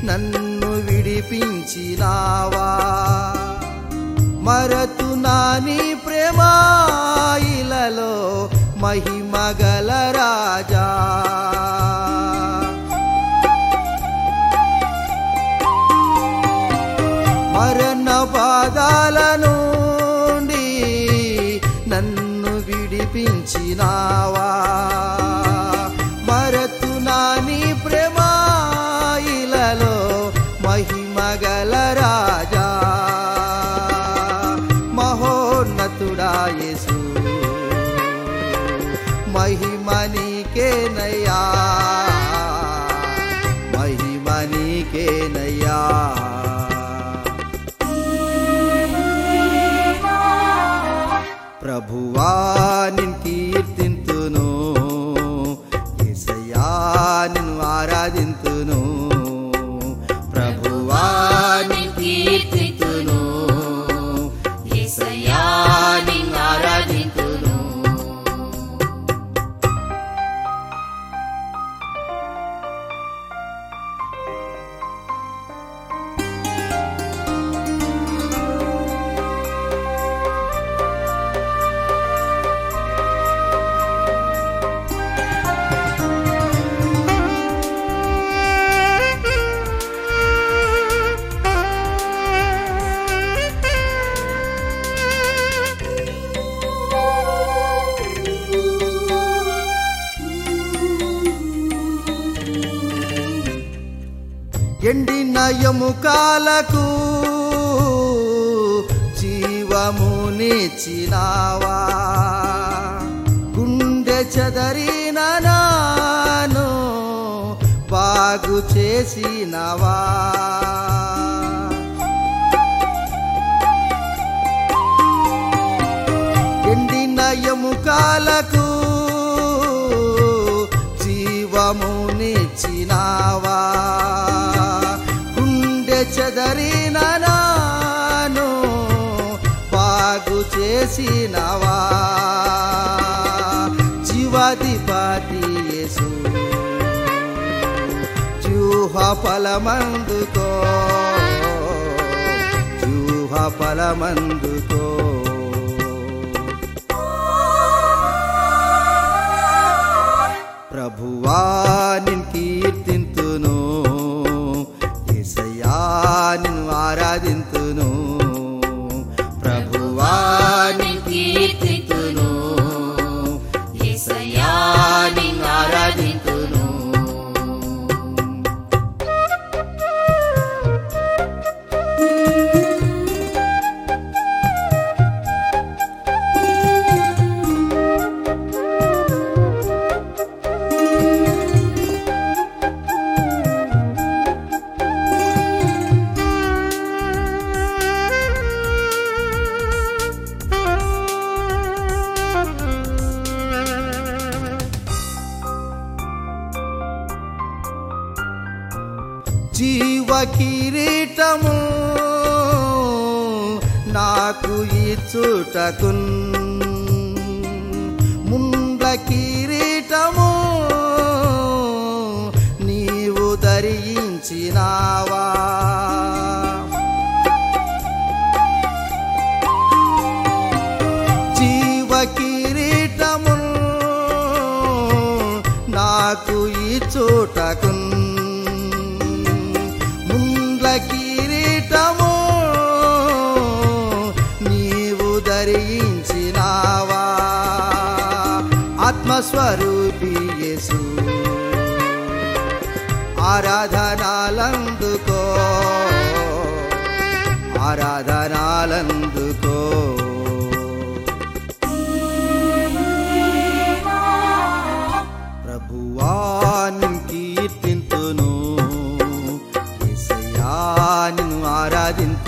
నన్ను విడిపించినావా మరతు నాని ప్రేమాయిలలో మహిమగల రాజా మరణ పాదాల నుండి నన్ను విడిపించినావా మరతు నాని ప్రేమాయిలలో మహిమగల రాజా మహోన్నతుడా యేసు మహిమ నీకేనయ్యా మహిమ నీకేనయ్యా ప్రభువా నిన్ కీర్తింతును యేసయ్యా నిన్ను ఆరాధింతును ప్రభువా నిన్ కీర్తింతును యేసయ్యా నిన్ను ఆరాధింతును ఎండిన ఎముకాలకు జీవమునిచ్చినావా గుండె చెదరిన నాను బాగు చేసినవా ఎండిన ఎముకాలకు జీవమునిచ్చినావా గుండె చెదరిన నాను బాగు చేసినవా జీవాధిపతి యేసు జూహ ఫలమందుకో జూహ ఫలమందుకో ప్రభువా నిన్ కీర్తింతును యేసయ్యా నిన్ను ఆరాధింతును ప్రభువా నిన్ కీర్తితును యేసయ్యా నిన్ను ఆరాధింతును జీవ కిరీటము నాకు ఇచ్చుటకున్ ముండ్ల కిరీటము నీవు ధరించినావా జీవ కిరీటము నాకు ఇచ్చుటకున్ ముండ్ల కిరీటము నీవు ధరించినావా ఆత్మస్వరూపి యేసు ఆరాధనాలందుకో ఆరాధనాలందుకో ప్రభువా నిన్ కీర్తింతును యేసయ్యా నిన్ను ఆరాధింతు